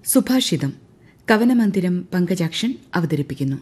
സുഭാഷിതം കവനമന്ദിരം പങ്കജാക്ഷൻ അവതരിപ്പിക്കുന്നു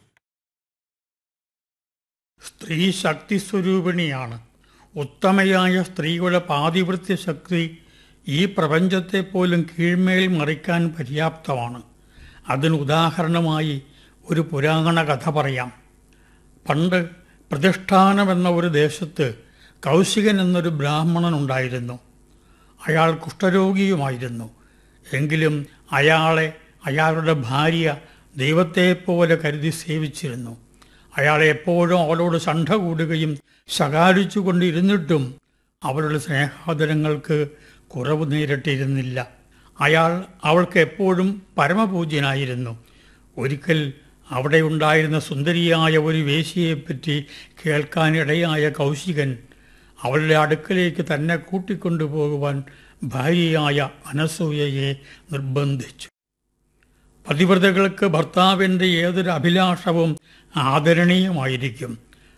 സ്ത്രീ ശക്തി സ്വരൂപിണിയാണ് ഉത്തമയായ സ്ത്രീകളുടെ പാതിവൃത്യ ശക്തി ഈ പ്രപഞ്ചത്തെ പോലും കീഴ്മേൽ മറിക്കാൻ പര്യാപ്തമാണ് അതിന് ഉദാഹരണമായി ഒരു പുരാണ കഥ പറയാം പണ്ട് പ്രതിഷ്ഠാനം എന്ന ഒരു ദേശത്ത് കൗശികൻ എന്നൊരു ബ്രാഹ്മണൻ ഉണ്ടായിരുന്നു അയാൾ കുഷ്ഠരോഗിയുമായിരുന്നു എങ്കിലും അയാളെ അയാളുടെ ഭാര്യ ദൈവത്തെപ്പോലെ കരുതി സേവിച്ചിരുന്നു അയാളെ എപ്പോഴും അവളോട് ശണ്ഠ കൂടുകയും ശകാരിച്ചു കൊണ്ടിരുന്നിട്ടും അവളുടെ സ്നേഹാദരങ്ങൾക്ക് കുറവ് നേരിട്ടിരുന്നില്ല അയാൾ അവൾക്ക് എപ്പോഴും പരമപൂജ്യനായിരുന്നു ഒരിക്കൽ അവിടെ ഉണ്ടായിരുന്ന സുന്ദരിയായ ഒരു വേശിയെപ്പറ്റി കേൾക്കാനിടയായ കൗശികൻ അവളുടെ അടുക്കലേക്ക് തന്നെ കൂട്ടിക്കൊണ്ടുപോകുവാൻ ഭാര്യയായ അനസൂയയെ നിർബന്ധിച്ചു പതിവ്രതകൾക്ക് ഭർത്താവിൻ്റെ ഏതൊരു അഭിലാഷവും ആദരണീയമായിരിക്കും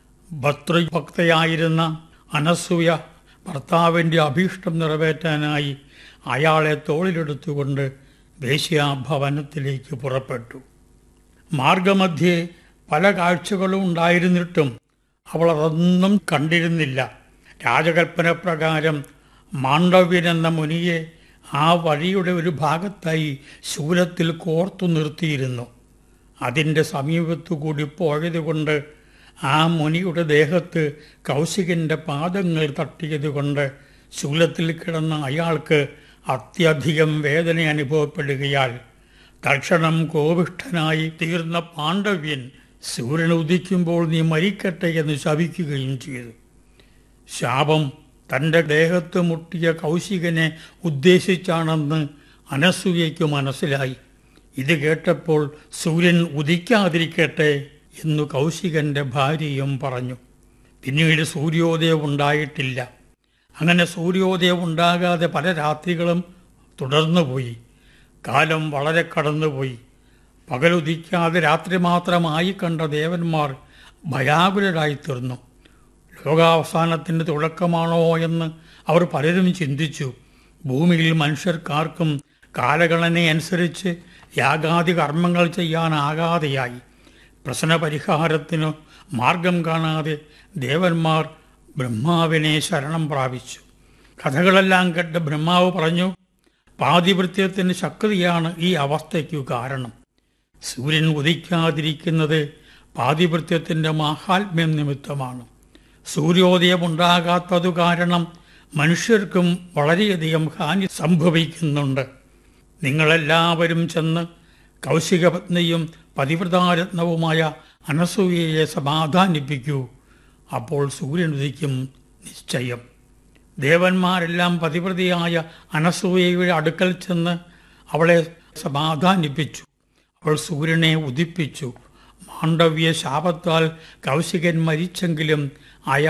ഭർത്തൃഭക്തയായിരുന്ന അനസൂയ ഭർത്താവിൻ്റെ അഭീഷ്ടം നിറവേറ്റാനായി അയാളെ തോളിലെടുത്തുകൊണ്ട് വേശ്യാഭവനത്തിലേക്ക് പുറപ്പെട്ടു മാർഗമധ്യേ പല കാഴ്ചകളും ഉണ്ടായിരുന്നിട്ടും അവൾ അതൊന്നും കണ്ടിരുന്നില്ല രാജകൽപ്പന പ്രകാരം മാണ്ഡവ്യൻ എന്ന മുനിയെ ആ വഴിയുടെ ഒരു ഭാഗത്തായി ശൂലത്തിൽ കോർത്തു നിർത്തിയിരുന്നു അതിൻ്റെ സമീപത്തു കൂടി പോയതുകൊണ്ട് ആ മുനിയുടെ ദേഹത്ത് കൗശികൻ്റെ പാദങ്ങൾ തട്ടിയതുകൊണ്ട് ശൂലത്തിൽ കിടന്ന അയാൾക്ക് അത്യധികം വേദന അനുഭവപ്പെടുകയാൽ തൽക്ഷണം കോപിഷ്ഠനായി തീർന്ന പാണ്ഡവ്യൻ സൂര്യൻ ഉദിക്കുമ്പോൾ നീ മരിക്കട്ടെ എന്ന് ശപിക്കുകയും ചെയ്തു ശാപം തൻ്റെ ദേഹത്ത് മുട്ടിയ കൗശികനെ ഉദ്ദേശിച്ചാണെന്ന് അനസൂയയ്ക്ക് മനസ്സിലായി ഇത് കേട്ടപ്പോൾ സൂര്യൻ ഉദിക്കാതിരിക്കട്ടെ എന്നു കൗശികന്റെ ഭാര്യയും പറഞ്ഞു പിന്നീട് സൂര്യോദയം ഉണ്ടായിട്ടില്ല അങ്ങനെ സൂര്യോദയം ഉണ്ടാകാതെ പല രാത്രികളും തുടർന്നുപോയി കാലം വളരെ കടന്നുപോയി പകലുദിക്കാതെ രാത്രി മാത്രമായി കണ്ട ദേവന്മാർ ഭയാകുലരായി തീർന്നു ലോകാവസാനത്തിൻ്റെ തുടക്കമാണോ എന്ന് അവർ പലരും ചിന്തിച്ചു ഭൂമിയിൽ മനുഷ്യർക്കാർക്കും കാലഗണനയനുസരിച്ച് യാഗാദി കർമ്മങ്ങൾ ചെയ്യാനാകാതെയായി പ്രശ്നപരിഹാരത്തിനു മാർഗം കാണാതെ ദേവന്മാർ ബ്രഹ്മാവിനെ ശരണം പ്രാപിച്ചു കഥകളെല്ലാം കേട്ട് ബ്രഹ്മാവ് പറഞ്ഞു പാതിവൃത്യത്തിന് ശക്തിയാണ് ഈ അവസ്ഥയ്ക്കു കാരണം സൂര്യൻ ഉദിക്കാതിരിക്കുന്നത് പാതിവൃത്യത്തിൻ്റെ മാഹാത്മ്യം നിമിത്തമാണ് സൂര്യോദയമുണ്ടാകാത്തതു കാരണം മനുഷ്യർക്കും വളരെയധികം ഹാനി സംഭവിക്കുന്നുണ്ട് നിങ്ങളെല്ലാവരും ചെന്ന് കൗശികപത്നിയും പതിവ്രതാരത്നവുമായ അനസൂയയെ സമാധാനിപ്പിക്കൂ അപ്പോൾ സൂര്യൻ ഉദിക്കും നിശ്ചയം ദേവന്മാരെല്ലാം പതിവ്രതയായ അനസൂയയുടെ അടുക്കൽ ചെന്ന് അവളെ സമാധാനിപ്പിച്ചു അവൾ സൂര്യനെ ഉദിപ്പിച്ചു മാണ്ഡവ്യ ശാപത്താൽ കൗശികൻ മരിച്ചെങ്കിലും അയാൾ